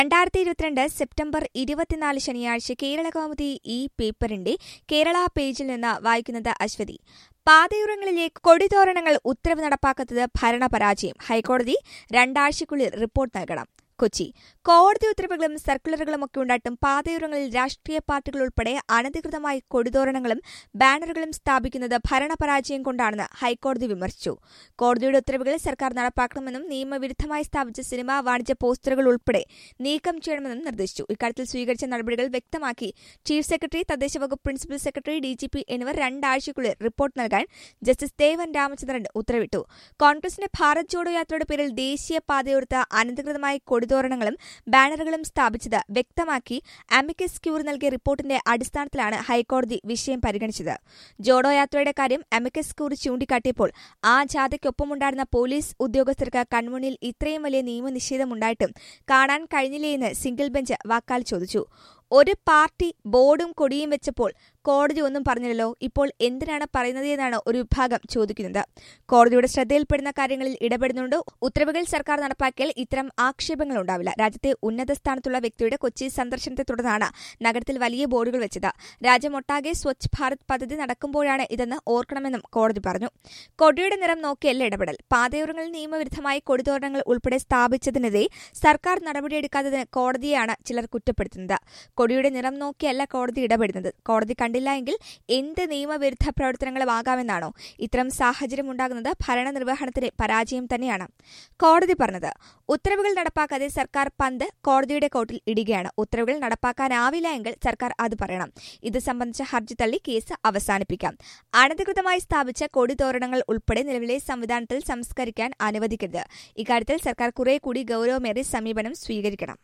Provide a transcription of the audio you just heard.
രണ്ടായിരത്തി ഇരുപത്തിരണ്ട് സെപ്റ്റംബർ ഇരുപത്തിനാല് ശനിയാഴ്ച കേരള കൗമുദി ഈ പേപ്പറിന്റെ കേരള പേജിൽ നിന്ന് വായിക്കുന്നത് അശ്വതി പാതയോരങ്ങളിലെ കൊടിതോരണങ്ങൾ ഉത്തരവ് നടപ്പാക്കാത്തത് ഭരണപരാജയം ഹൈക്കോടതി രണ്ടാഴ്ചയ്ക്കുള്ളിൽ റിപ്പോർട്ട് നൽകണം കൊച്ചി കോടതി ഉത്തരവുകളും സർക്കുലറുകളും ഒക്കെ ഉണ്ടായിട്ടും പാതയോരങ്ങളിൽ രാഷ്ട്രീയ പാർട്ടികൾ ഉൾപ്പെടെ അനധികൃതമായി കൊടിതോരണങ്ങളും ബാനറുകളും സ്ഥാപിക്കുന്നത് ഭരണപരാജയം കൊണ്ടാണെന്ന് ഹൈക്കോടതി വിമർശിച്ചു കോടതിയുടെ ഉത്തരവുകൾ സർക്കാർ നടപ്പാക്കണമെന്നും നിയമവിരുദ്ധമായി സ്ഥാപിച്ച സിനിമാ വാണിജ്യ പോസ്റ്ററുകൾ ഉൾപ്പെടെ നീക്കം ചെയ്യണമെന്നും നിർദ്ദേശിച്ചു ഇക്കാര്യത്തിൽ സ്വീകരിച്ച നടപടികൾ വ്യക്തമാക്കി ചീഫ് സെക്രട്ടറി തദ്ദേശ വകുപ്പ് പ്രിൻസിപ്പൽ സെക്രട്ടറി ഡിജിപി എന്നിവർ രണ്ടാഴ്ചയ്ക്കുള്ളിൽ റിപ്പോർട്ട് നൽകാൻ ജസ്റ്റിസ് ദേവൻ രാമചന്ദ്രൻ ഉത്തരവിട്ടു കോൺഗ്രസിന്റെ ഭാരത് ജോഡോ യാത്രയുടെ പേരിൽ ദേശീയ പാതയോരത്ത് അനധികൃതമായി കൊടിതോരണങ്ങളും ബാനറുകളും സ്ഥാപിച്ചത് വ്യക്തമാക്കി അമിക്കസ് ക്യൂർ നൽകിയ റിപ്പോർട്ടിന്റെ അടിസ്ഥാനത്തിലാണ് ഹൈക്കോടതി വിഷയം പരിഗണിച്ചത് ജോഡോ യാത്രയുടെ കാര്യം അമിക്കസ് ക്യൂർ ചൂണ്ടിക്കാട്ടിയപ്പോൾ ആ ജാഥയ്ക്കൊപ്പമുണ്ടായിരുന്ന പോലീസ് ഉദ്യോഗസ്ഥർക്ക് കൺമുന്നിൽ ഇത്രയും വലിയ നിയമനിഷേധമുണ്ടായിട്ടും കാണാൻ കഴിഞ്ഞില്ലേയെന്ന് സിംഗിൾ ബെഞ്ച് വാക്കാൽ ചോദിച്ചു ഒരു പാർട്ടി ബോർഡും കൊടിയും വെച്ചപ്പോൾ കോടതി ഒന്നും പറഞ്ഞില്ലല്ലോ ഇപ്പോൾ എന്തിനാണ് പറയുന്നത് എന്നാണ് ഒരു വിഭാഗം ചോദിക്കുന്നത് കോടതിയുടെ ശ്രദ്ധയിൽപ്പെടുന്ന കാര്യങ്ങളിൽ ഇടപെടുന്നുണ്ട് ഉത്തരവുകൾ സർക്കാർ നടപ്പാക്കിയാൽ ഇത്തരം ആക്ഷേപങ്ങൾ ഉണ്ടാവില്ല രാജ്യത്തെ ഉന്നത സ്ഥാനത്തുള്ള വ്യക്തിയുടെ കൊച്ചി സന്ദർശനത്തെ തുടർന്നാണ് നഗരത്തിൽ വലിയ ബോർഡുകൾ വെച്ചത് രാജ്യമൊട്ടാകെ സ്വച്ഛ് ഭാരത് പദ്ധതി നടക്കുമ്പോഴാണ് ഇതെന്ന് ഓർക്കണമെന്നും കോടതി പറഞ്ഞു കൊടിയുടെ നിറം നോക്കിയല്ല ഇടപെടൽ പാതയോരങ്ങളിൽ നിയമവിരുദ്ധമായി കൊടിതോരണങ്ങൾ ഉൾപ്പെടെ സ്ഥാപിച്ചതിനെതിരെ സർക്കാർ നടപടിയെടുക്കാത്തതിന് കോടതിയെയാണ് ചിലർ കുറ്റപ്പെടുത്തുന്നത് കൊടിയുടെ നിറം നോക്കിയല്ല കോടതി ഇടപെടുന്നത് കോടതി കണ്ടില്ല എങ്കിൽ എന്ത് നിയമവിരുദ്ധ പ്രവർത്തനങ്ങളുമാകാമെന്നാണോ ഇത്തരം സാഹചര്യം ഉണ്ടാകുന്നത് ഭരണനിർവഹണത്തിലെ പരാജയം തന്നെയാണ് കോടതി പറഞ്ഞത് ഉത്തരവുകൾ നടപ്പാക്കാതെ സർക്കാർ പന്ത് കോടതിയുടെ കോർട്ടിൽ ഇടുകയാണ് ഉത്തരവുകൾ നടപ്പാക്കാനാവില്ല എങ്കിൽ സർക്കാർ അത് പറയണം ഇത് സംബന്ധിച്ച ഹർജി തള്ളി കേസ് അവസാനിപ്പിക്കാം അനധികൃതമായി സ്ഥാപിച്ച കൊടിതോരണങ്ങൾ ഉൾപ്പെടെ നിലവിലെ സംവിധാനത്തിൽ സംസ്കരിക്കാൻ അനുവദിക്കരുത് ഇക്കാര്യത്തിൽ സർക്കാർ കുറെ കൂടി ഗൌരവമേറിയ സമീപനം സ്വീകരിക്കണം